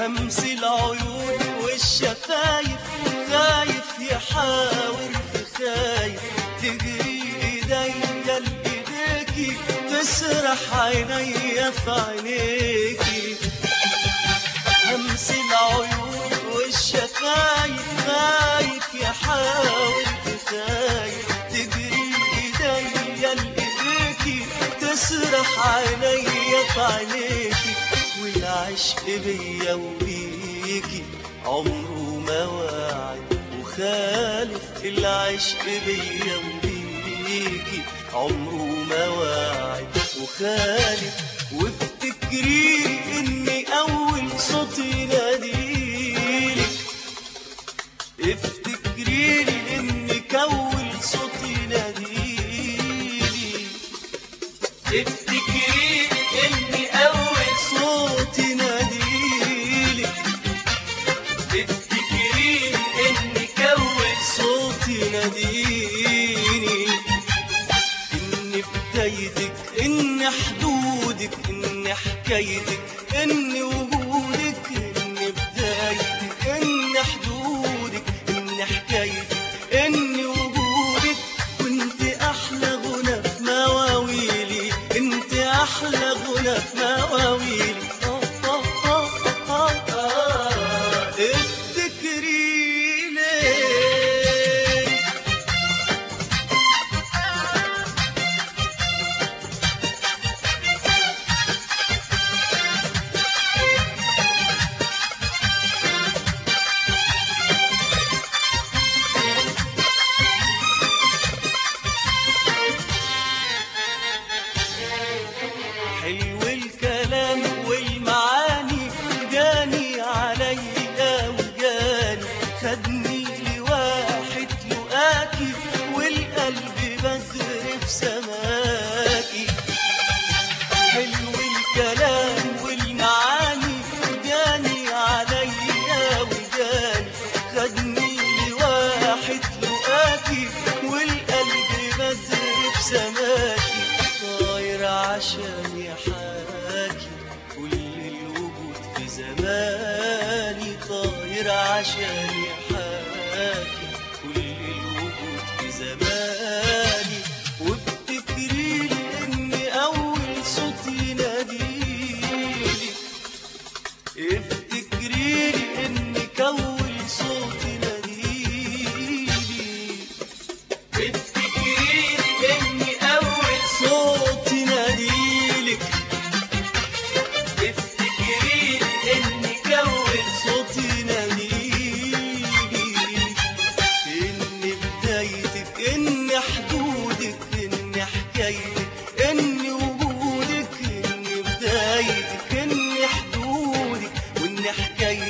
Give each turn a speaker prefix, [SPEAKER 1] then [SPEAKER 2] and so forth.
[SPEAKER 1] همس العيون والشفايف خايف يحاور في خايف تجري ايديا لايديكي تسرح عينيا في عينيكي همس العيون والشفايف خايف يحاول تخايف تجري ايديا لايديكي تسرح عينيا في عينيكي والعشق بيا وبيكي عمره ما واعد وخالف العشق بيا وبيكي عمره ما واعد وخالف وافتكري اني اول صوت يناديلك افتكري لي انك اول صوت يناديلي افتكري لي اني اول صوت يناديلك افتكري لي انك اول صوت يناديني ان بدايتك ان حدودك ان حكايتك ان وجودك ان بدايتك ان حدودك ان حكايتك ان وجودك وانت احلى غنى في مواويلي انت احلى غنى في مواويلي آه آه آه آه آه. افتكري ليه حلو الكلام والمعاني جاني عليا وجاني خدني لواحد لقاكي والقلب بدر في سماكي حلو الكلام والمعاني جاني عليا وجاني خدني لواحد لقاكي والقلب بدر في سماكي طاير عشان يحاكي كل الوجود في زماني طاير عشان يحاكي كل الوجود في زماني وافتكري لي اني اول صوت يناديلي افتكري لي انك اول صوت يناديلي افتكري لي اني اول صوت يناديلك افتكري لي انك اول صوت يناديلي ان بدايتك ان حدودك ان حكايتك ان وجودك ان بدايتك ان حدودك وان حكايتك